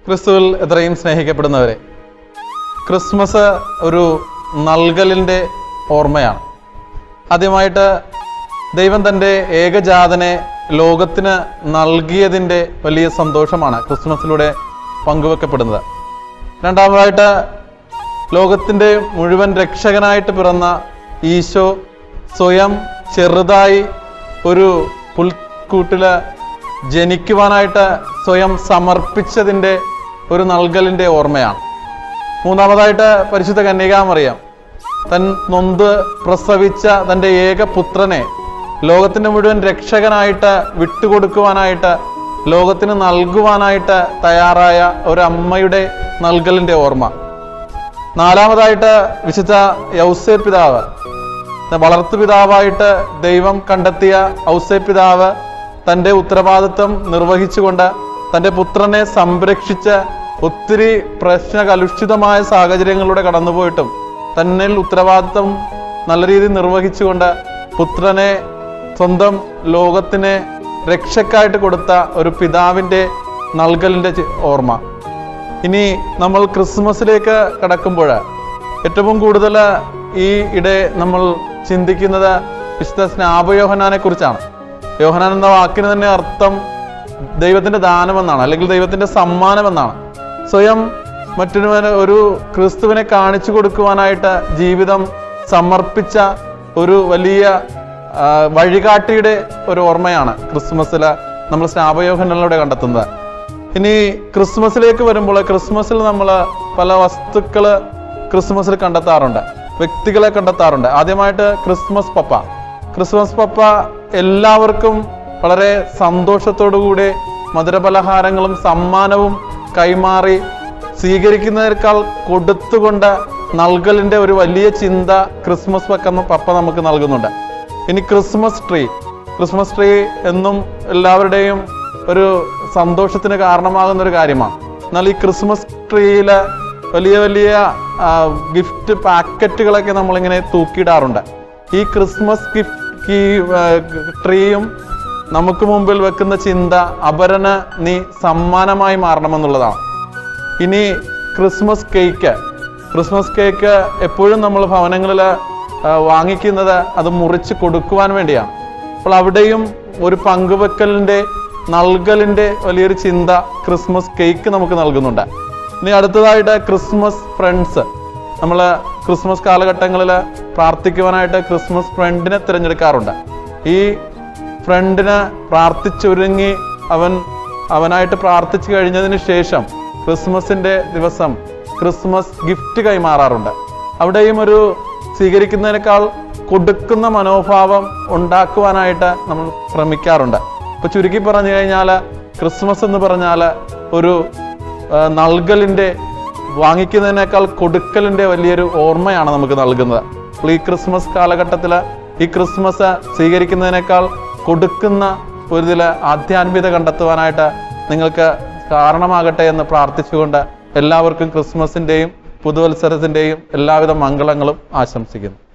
ക്രിസ്തുവിൽ എത്രയും സ്നേഹിക്കപ്പെടുന്നവരെ ക്രിസ്മസ് ഒരു നൽകലിൻ്റെ ഓർമ്മയാണ് ആദ്യമായിട്ട് ദൈവം തൻ്റെ ഏകജാതനെ ലോകത്തിന് നൽകിയതിൻ്റെ വലിയ സന്തോഷമാണ് ക്രിസ്മസിലൂടെ പങ്കുവെക്കപ്പെടുന്നത് രണ്ടാമതായിട്ട് ലോകത്തിൻ്റെ മുഴുവൻ രക്ഷകനായിട്ട് പിറന്ന ഈശോ സ്വയം ചെറുതായി ഒരു പുൽക്കൂട്ടില് ജനിക്കുവാനായിട്ട് സ്വയം സമർപ്പിച്ചതിൻ്റെ ഒരു നൽകലിൻ്റെ ഓർമ്മയാണ് മൂന്നാമതായിട്ട് പരിശുദ്ധ കന്യകാമറിയാം തൻ നൊന്ത് പ്രസവിച്ച തൻ്റെ ഏക പുത്രനെ ലോകത്തിൻ്റെ മുഴുവൻ രക്ഷകനായിട്ട് വിട്ടുകൊടുക്കുവാനായിട്ട് ലോകത്തിന് നൽകുവാനായിട്ട് തയ്യാറായ ഒരു അമ്മയുടെ നൽകലിൻ്റെ ഓർമ്മ നാലാമതായിട്ട് വിശുദ്ധ യൗസേ പിതാവ് വളർത്തു പിതാവായിട്ട് ദൈവം കണ്ടെത്തിയ ഔസേ പിതാവ് തൻ്റെ ഉത്തരവാദിത്വം നിർവഹിച്ചുകൊണ്ട് തൻ്റെ പുത്രനെ സംരക്ഷിച്ച് ഒത്തിരി പ്രശ്നകലുഷിതമായ സാഹചര്യങ്ങളിലൂടെ കടന്നുപോയിട്ടും തന്നിൽ ഉത്തരവാദിത്വം നല്ല രീതിയിൽ നിർവഹിച്ചുകൊണ്ട് പുത്രനെ സ്വന്തം ലോകത്തിന് രക്ഷക്കായിട്ട് കൊടുത്ത ഒരു പിതാവിൻ്റെ നൽകലിൻ്റെ ചി- ഓർമ്മ ഇനി നമ്മൾ ക്രിസ്മസിലേക്ക് കടക്കുമ്പോൾ ഏറ്റവും കൂടുതൽ ഈ ഇടെ നമ്മൾ ചിന്തിക്കുന്നത് വിശുദ്ധ സ്നാപയോഹനാനെ കുറിച്ചാണ് യോഹനാൻ എന്ന വാക്കിന് തന്നെ അർത്ഥം ദൈവത്തിന്റെ ദാനമെന്നാണ് അല്ലെങ്കിൽ ദൈവത്തിന്റെ സമ്മാനമെന്നാണ് സ്വയം മറ്റൊരു ഒരു ക്രിസ്തുവിനെ കാണിച്ചു കൊടുക്കുവാനായിട്ട് ജീവിതം സമർപ്പിച്ച ഒരു വലിയ ആ, വഴികാട്ടിയുടെ ഒരു ഓർമ്മയാണ് ക്രിസ്മസിൽ നമ്മൾ സ്നാപയോഹനിലൂടെ കണ്ടെത്തുന്നത് ഇനി ക്രിസ്മസിലേക്ക് വരുമ്പോൾ ക്രിസ്മസിൽ നമ്മൾ പല വസ്തുക്കള് ക്രിസ്മസിൽ കണ്ടെത്താറുണ്ട് വ്യക്തികളെ കണ്ടെത്താറുണ്ട് ആദ്യമായിട്ട് ക്രിസ്മസ് പപ്പ ക്രിസ്മസ് പപ്പ എല്ലാവർക്കും വളരെ സന്തോഷത്തോടുകൂടി മധുരപലഹാരങ്ങളും സമ്മാനവും കൈമാറി സ്വീകരിക്കുന്നതിനേക്കാൾ കൊടുത്തുകൊണ്ട് നൽകലിന്റെ ഒരു വലിയ ചിന്ത ക്രിസ്മസ് പക്ക പപ്പ നമുക്ക് നൽകുന്നുണ്ട് ഇനി ക്രിസ്മസ് ട്രീ ക്രിസ്മസ് ട്രീ എന്നും എല്ലാവരുടെയും ഒരു സന്തോഷത്തിന് കാരണമാകുന്ന ഒരു കാര്യമാണ് എന്നാൽ ഈ ക്രിസ്മസ് ട്രീയില് വലിയ വലിയ ആ, ഗിഫ്റ്റ് പാക്കറ്റുകളൊക്കെ നമ്മളിങ്ങനെ തൂക്കിയിടാറുണ്ട് ഈ ക്രിസ്മസ് ഗിഫ്റ്റ് ഈ ആ, ട്രീയും നമുക്ക് മുമ്പിൽ വെക്കുന്ന ചിന്ത അപരന് നീ സമ്മാനമായി മാറണമെന്നുള്ളതാണ് ഇനി ക്രിസ്മസ് കേക്ക് ക്രിസ്മസ് കേക്ക് എപ്പോഴും നമ്മൾ ഭവനങ്ങളിൽ വാങ്ങിക്കുന്നത് അത് മുറിച്ച് കൊടുക്കുവാൻ വേണ്ടിയാണ് അപ്പോൾ അവിടെയും ഒരു പങ്കുവെക്കലിൻ്റെ നൽകലിൻ്റെ വലിയൊരു ചിന്ത ക്രിസ്മസ് കേക്ക് നമുക്ക് നൽകുന്നുണ്ട് ഇനി അടുത്തതായിട്ട് ക്രിസ്മസ് ഫ്രണ്ട്സ് നമ്മൾ ക്രിസ്മസ് കാലഘട്ടങ്ങളിൽ പ്രാർത്ഥിക്കുവാനായിട്ട് ക്രിസ്മസ് ഫ്രണ്ടിനെ തിരഞ്ഞെടുക്കാറുണ്ട് ഈ ഫ്രണ്ടിന് പ്രാർത്ഥിച്ചൊരുങ്ങി അവൻ അവനായിട്ട് പ്രാർത്ഥിച്ചു കഴിഞ്ഞതിന് ശേഷം ക്രിസ്മസിന്റെ ദിവസം ക്രിസ്മസ് ഗിഫ്റ്റ് കൈമാറാറുണ്ട് അവിടെയും ഒരു സ്വീകരിക്കുന്നതിനേക്കാൾ കൊടുക്കുന്ന മനോഭാവം ഉണ്ടാക്കുവാനായിട്ട് നമ്മൾ ശ്രമിക്കാറുണ്ട് ഇപ്പൊ ചുരുക്കി പറഞ്ഞു കഴിഞ്ഞാൽ ക്രിസ്മസ് എന്ന് പറഞ്ഞാൽ ഒരു ആ, നൽകലിന്റെ വാങ്ങിക്കുന്നതിനേക്കാൾ കൊടുക്കലിന്റെ വലിയൊരു ഓർമ്മയാണ് നമുക്ക് നൽകുന്നത് അപ്പോൾ ഈ ക്രിസ്മസ് കാലഘട്ടത്തിൽ ഈ ക്രിസ്മസ് സ്വീകരിക്കുന്നതിനേക്കാൾ കൊടുക്കുന്ന ഒരു ഇതിൽ ആധ്യാത്മികത കണ്ടെത്തുവാനായിട്ട് നിങ്ങൾക്ക് കാരണമാകട്ടെ എന്ന് പ്രാർത്ഥിച്ചുകൊണ്ട് എല്ലാവർക്കും ക്രിസ്മസിൻ്റെയും പുതുവത്സരത്തിൻ്റെയും എല്ലാവിധ മംഗളങ്ങളും ആശംസിക്കുന്നു